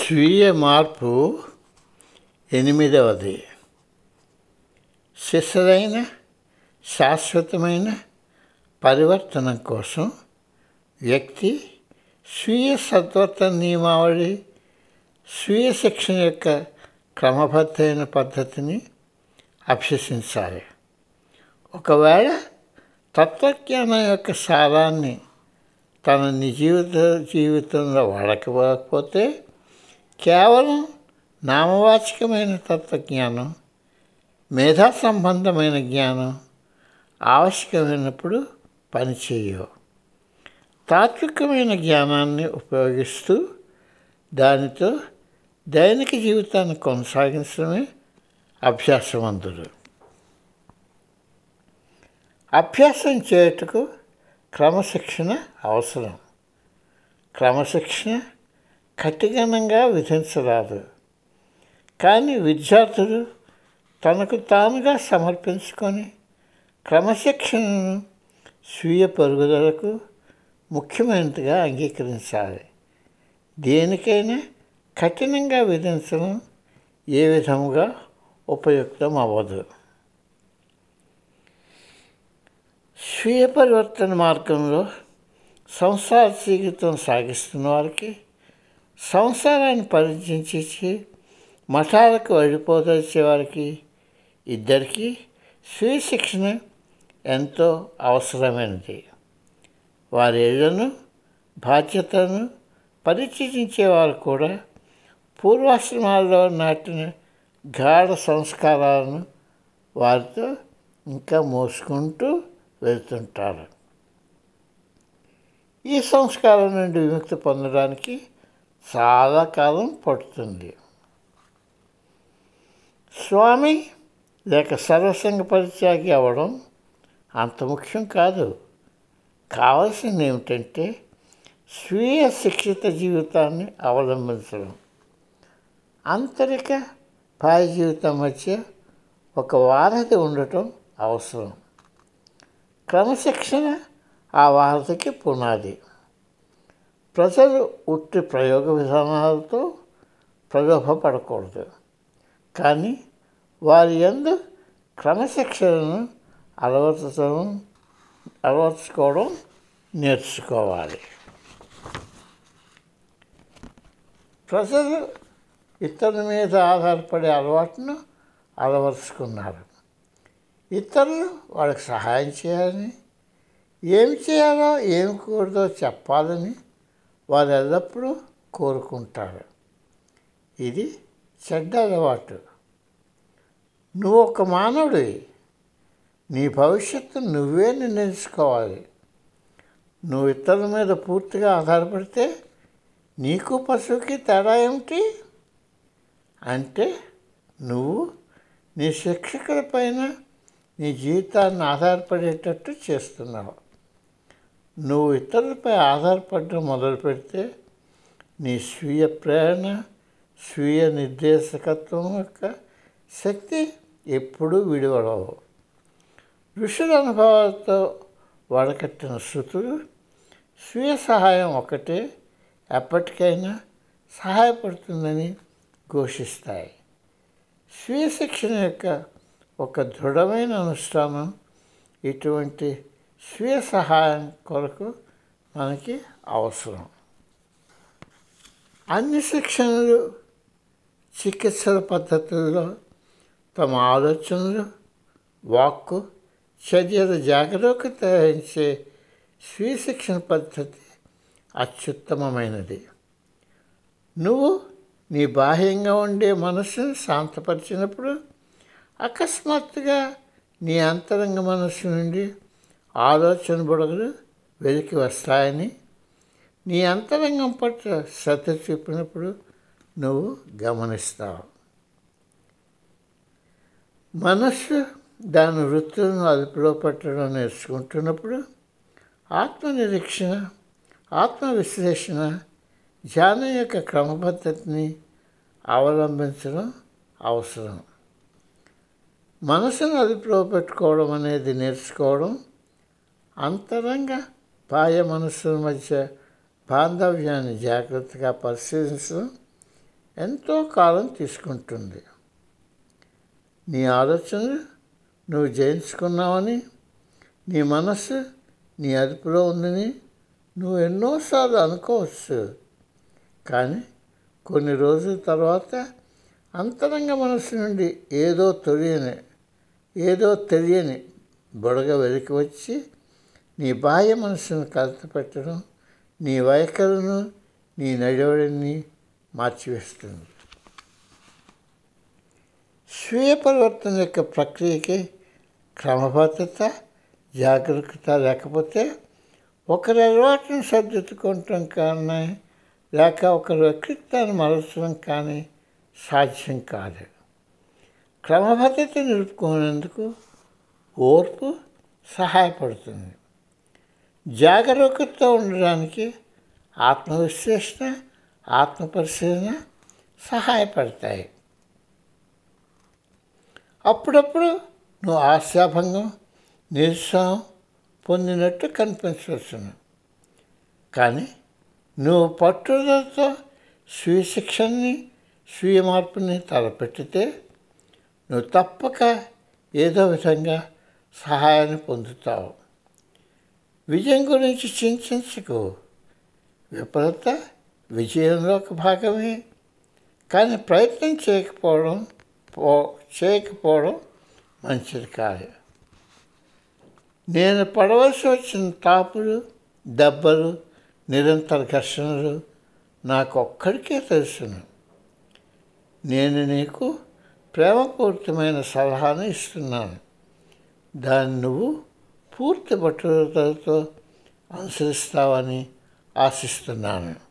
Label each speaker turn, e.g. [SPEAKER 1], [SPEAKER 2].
[SPEAKER 1] స్వీయ మార్పు ఎనిమిదవది శిశులైన శాశ్వతమైన పరివర్తన కోసం వ్యక్తి స్వీయ సద్వర్తన నియమావళి స్వీయ శిక్షణ యొక్క క్రమబద్ధమైన పద్ధతిని అభ్యసించాలి ఒకవేళ తత్వజ్ఞానం యొక్క సారాన్ని తన నిజీవిత జీవితంలో వాడకపోతే కేవలం నామవాచకమైన తత్వజ్ఞానం మేధా సంబంధమైన జ్ఞానం ఆవశ్యకమైనప్పుడు పనిచేయవు తాత్వికమైన జ్ఞానాన్ని ఉపయోగిస్తూ దానితో దైనిక జీవితాన్ని కొనసాగించడమే అభ్యాసవంతుడు అభ్యాసం చేయుటకు క్రమశిక్షణ అవసరం క్రమశిక్షణ కఠినంగా విధించరాదు కానీ విద్యార్థులు తనకు తానుగా సమర్పించుకొని క్రమశిక్షణను స్వీయ పరుగుదలకు ముఖ్యమైనదిగా అంగీకరించాలి దేనికైనా కఠినంగా విధించడం ఏ విధముగా ఉపయుక్తం అవ్వదు స్వీయ పరివర్తన మార్గంలో సంసార జీవితం సాగిస్తున్న వారికి సంసారాన్ని పరిచయించి మఠాలకు వెళ్ళిపోదలిచే వారికి ఇద్దరికీ స్వీయ శిక్షణ ఎంతో అవసరమైనది వారి ఇళ్లను బాధ్యతను పరిచయించేవారు కూడా పూర్వాశ్రమాల్లో నాటిన గాఢ సంస్కారాలను వారితో ఇంకా మోసుకుంటూ వెళ్తుంటారు ఈ సంస్కారం నుండి విముక్తి పొందడానికి చాలా కాలం పడుతుంది స్వామి లేక సర్వసంగ పరిత్యాగి అవ్వడం అంత ముఖ్యం కాదు కావాల్సింది ఏమిటంటే స్వీయ శిక్షిత జీవితాన్ని అవలంబించడం ఆంతరిక బాహ్య జీవితం మధ్య ఒక వారధి ఉండటం అవసరం క్రమశిక్షణ ఆ వారధికి పునాది ప్రజలు ఉట్టి ప్రయోగ విధానాలతో ప్రలోభపడకూడదు కానీ వారి ఎందు క్రమశిక్షణను అలవర్చడం అలవర్చుకోవడం నేర్చుకోవాలి ప్రజలు ఇతరుల మీద ఆధారపడే అలవాటును అలవరుచుకున్నారు ఇతరులు వాళ్ళకి సహాయం చేయాలని ఏమి చేయాలో ఏమి కూడదో చెప్పాలని వారు ఎల్లప్పుడూ కోరుకుంటారు ఇది చెడ్డ అలవాటు నువ్వు ఒక మానవుడివి నీ భవిష్యత్తు నువ్వే నిర్ణయించుకోవాలి నువ్వు ఇతరుల మీద పూర్తిగా ఆధారపడితే నీకు పశువుకి తేడా ఏమిటి అంటే నువ్వు నీ శిక్షకుల పైన నీ జీవితాన్ని ఆధారపడేటట్టు చేస్తున్నావు నువ్వు ఇతరులపై ఆధారపడడం మొదలు పెడితే నీ స్వీయ ప్రేరణ స్వీయ నిర్దేశకత్వం యొక్క శక్తి ఎప్పుడూ విడివడవు ఋషుల అనుభవాలతో వడకట్టిన శృతులు స్వీయ సహాయం ఒకటే ఎప్పటికైనా సహాయపడుతుందని ఘోషిస్తాయి స్వీయ శిక్షణ యొక్క ఒక దృఢమైన అనుష్ఠానం ఇటువంటి స్వీయ సహాయం కొరకు మనకి అవసరం అన్ని శిక్షణలు చికిత్సల పద్ధతుల్లో తమ ఆలోచనలు వాక్కు చర్యలు జాగరూకత వహించే స్వీయ శిక్షణ పద్ధతి అత్యుత్తమమైనది నువ్వు నీ బాహ్యంగా ఉండే మనసును శాంతపరిచినప్పుడు అకస్మాత్తుగా నీ అంతరంగ మనస్సు నుండి ఆలోచన బుడగలు వెలికి వస్తాయని నీ అంతరంగం పట్ల శ్రద్ధ చూపినప్పుడు నువ్వు గమనిస్తావు మనస్సు దాని వృత్తులను అదుపులో పెట్టడం నేర్చుకుంటున్నప్పుడు ఆత్మనిరీక్షణ ఆత్మ విశ్లేషణ ధ్యానం యొక్క క్రమపద్ధతిని అవలంబించడం అవసరం మనసును అదుపులో పెట్టుకోవడం అనేది నేర్చుకోవడం అంతరంగ బాహ్య మనస్సుల మధ్య బాంధవ్యాన్ని జాగ్రత్తగా పరిశీలించడం ఎంతో కాలం తీసుకుంటుంది నీ ఆలోచనలు నువ్వు జయించుకున్నావని నీ మనస్సు నీ అదుపులో ఉందని నువ్వు ఎన్నోసార్లు అనుకోవచ్చు కానీ కొన్ని రోజుల తర్వాత అంతరంగ మనస్సు నుండి ఏదో తెలియని ఏదో తెలియని బుడగ వెలికి వచ్చి నీ బాహ్య మనసును కలత పెట్టడం నీ వైఖరును నీ నడవడిని మార్చివేస్తుంది స్వీయ పరివర్తన యొక్క ప్రక్రియకి క్రమబద్ధత జాగ్రత్త లేకపోతే ఒకరి అలవాటును సర్దిద్దుకోవటం కానీ లేక ఒకరి వ్యక్తిత్వాన్ని మరల్చడం కానీ సాధ్యం కాదు క్రమబద్ధత నిలుపుకునేందుకు ఓర్పు సహాయపడుతుంది జాగరూకతతో ఉండడానికి ఆత్మవిశ్లేషణ ఆత్మపరిశీలన సహాయపడతాయి అప్పుడప్పుడు నువ్వు ఆశాభంగం నిరుత్సాహం పొందినట్టు కనిపించవచ్చును కానీ నువ్వు పట్టుదలతో స్వీయ శిక్షణని స్వీయ మార్పుని తలపెట్టితే నువ్వు తప్పక ఏదో విధంగా సహాయాన్ని పొందుతావు విజయం గురించి చింతించకు విఫలత విజయంలో ఒక భాగమే కానీ ప్రయత్నం చేయకపోవడం పో చేయకపోవడం మంచిది కాదు నేను పడవలసి వచ్చిన తాపులు దెబ్బలు నిరంతర ఘర్షణలు నాకు ఒక్కడికే తెలుసును నేను నీకు ప్రేమపూరితమైన సలహాను ఇస్తున్నాను దాన్ని నువ్వు పూర్తి పట్టుదలతో అనుసరిస్తావని ఆశిస్తున్నాను